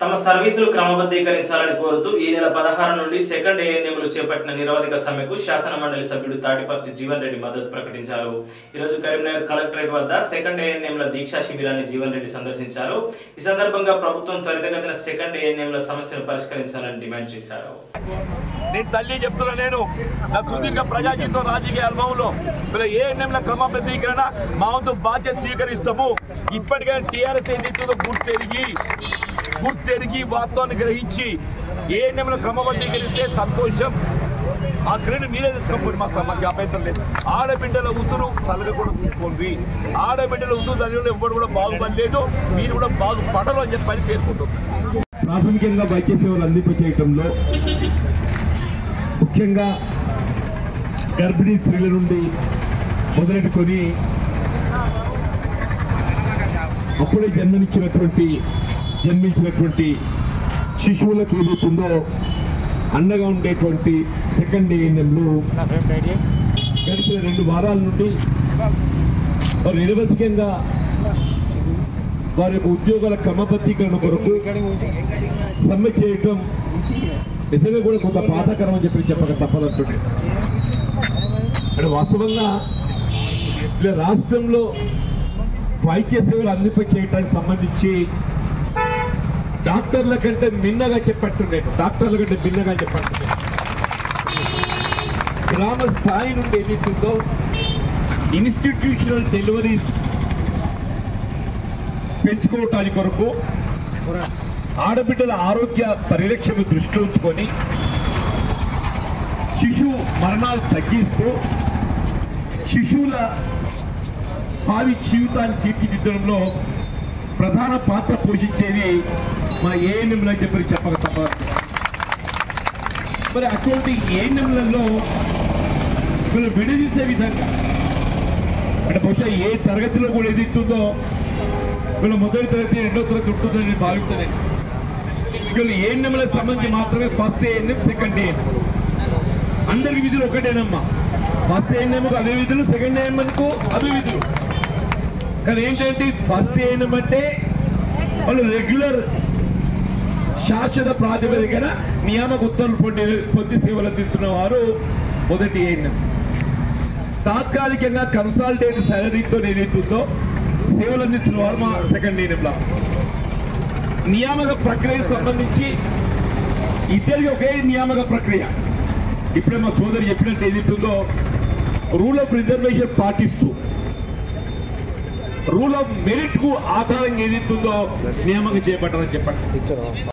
తమ సర్వీసులు క్రమబద్ధీకరించాలని కోరుతూ ఈ నెల పదహారు నుండి సెకండ్ ఏఎన్ఎంలు చేపట్టిన నిరవధిక సమ్మెకు శాసన మండలి సభ్యుడు తాటిపర్తి జీవన్ రెడ్డి మద్దతు ప్రకటించారు ఈ రోజు కరీంనగర్ కలెక్టరేట్ వద్ద సెకండ్ ఏఎన్ఎంల దీక్షా శిబిరాన్ని జీవన్ రెడ్డి సందర్శించారు ఈ సందర్భంగా ప్రభుత్వం త్వరితగతిన సెకండ్ ఏఎన్ఎంల సమస్యను పరిష్కరించాలని డిమాండ్ చేశారు నేను తల్లి చెప్తున్నా నేను నా సుదీర్ఘ ప్రజా జీవితం రాజకీయ అనుభవంలో ఇలా ఏ ఎన్ఎంల క్రమబద్ధీకరణ మా వంతు బాధ్యత స్వీకరిస్తాము ఇప్పటికైనా టీఆర్ఎస్ ఎన్నికల్లో గుర్తెరిగి గుర్తెరిగి వాస్తవాన్ని గ్రహించి ఏ ఎన్ఎంల క్రమబద్ధీకరిస్తే సంతోషం ఆ క్రెడిట్ మీరే తెచ్చుకోండి మా మాకు అభ్యంతరం లేదు ఆడబిడ్డల ఉసురు తలగా కూడా తీసుకోండి ఆడబిడ్డల ఉసురు తల్లి ఎవ్వరు కూడా బాగుపడలేదు మీరు కూడా బాగుపడరు అని చెప్పని పేర్కొంటున్నారు ప్రాథమికంగా వైద్య సేవలు అందింపచేయటంలో ముఖ్యంగా గర్భిణీ స్త్రీల నుండి మొదలెట్టుకొని అప్పుడే జన్మనిచ్చినటువంటి జన్మించినటువంటి శిశువులకు ఏదైతుందో అండగా ఉండేటువంటి సెకండ్ ఏఎన్ఎంలు గడిచిన రెండు వారాల నుండి వారు నిరవధికంగా వారి యొక్క ఉద్యోగాల క్రమబద్ధీకరణ కొరకు సమ్మె చేయటం నిజంగా కూడా కొంత బాధాకరం అని చెప్పి చెప్పక తప్పదంటుండే అంటే వాస్తవంగా ఇలా రాష్ట్రంలో వైద్య సేవలు అందింప చేయడానికి సంబంధించి డాక్టర్ల కంటే మిన్నగా చెప్పట్టుండే డాక్టర్ల కంటే భిన్నగా చెప్పట్టుండే గ్రామ స్థాయి నుండి ఏదైతుందో ఇన్స్టిట్యూషనల్ డెలివరీస్ పెంచుకోవటానికి కొరకు ఆడబిడ్డల ఆరోగ్య పరిరక్షణ దృష్టిలో ఉంచుకొని శిశు మరణాలు తగ్గిస్తూ శిశువుల భావి జీవితాన్ని తీర్చిదిద్దడంలో ప్రధాన పాత్ర పోషించేది మా ఏఎన్ఎంలు అని చెప్పి చెప్పక తప్పదు మరి అటువంటి ఏఎన్ఎంలలో వీళ్ళు విడదీసే విధంగా అంటే బహుశా ఏ తరగతిలో కూడా ఏదైతుందో వీళ్ళు మొదటి తరగతి రెండో తరగతి ఉంటుందని నేను భావిస్తున్నాను వీళ్ళు ఏఎన్ఎంలకు సంబంధించి మాత్రమే ఫస్ట్ ఏఎన్ఎం సెకండ్ ఏఎన్ఎం అందరికి విధులు ఒకటేనమ్మా ఫస్ట్ ఏఎన్ఎంకు అదే విధులు సెకండ్ ఏఎన్ఎంకు అదే విధులు కానీ ఏంటంటే ఫస్ట్ ఏఎన్ఎం అంటే వాళ్ళు రెగ్యులర్ శాశ్వత ప్రాతిపదికన నియామక ఉత్తర్వులు పొంది పొంది సేవలు అందిస్తున్న వారు మొదటి ఏఎన్ఎం తాత్కాలికంగా కన్సాల్టేట్ సాలరీతో ఏదైతుందో సేవలు అందిస్తున్న వారు మా సెకండ్ ఏఎన్ఎంలో నియామక ప్రక్రియకు సంబంధించి ఇద్దరికి ఒకే నియామక ప్రక్రియ ఇప్పుడే మా సోదరి చెప్పినట్టు ఏదైతుందో రూల్ ఆఫ్ రిజర్వేషన్ పాటిస్తూ రూల్ ఆఫ్ మెరిట్ కు ఆధారంగా ఏదైతుందో నియామకం చేపట్టాలని చెప్పండి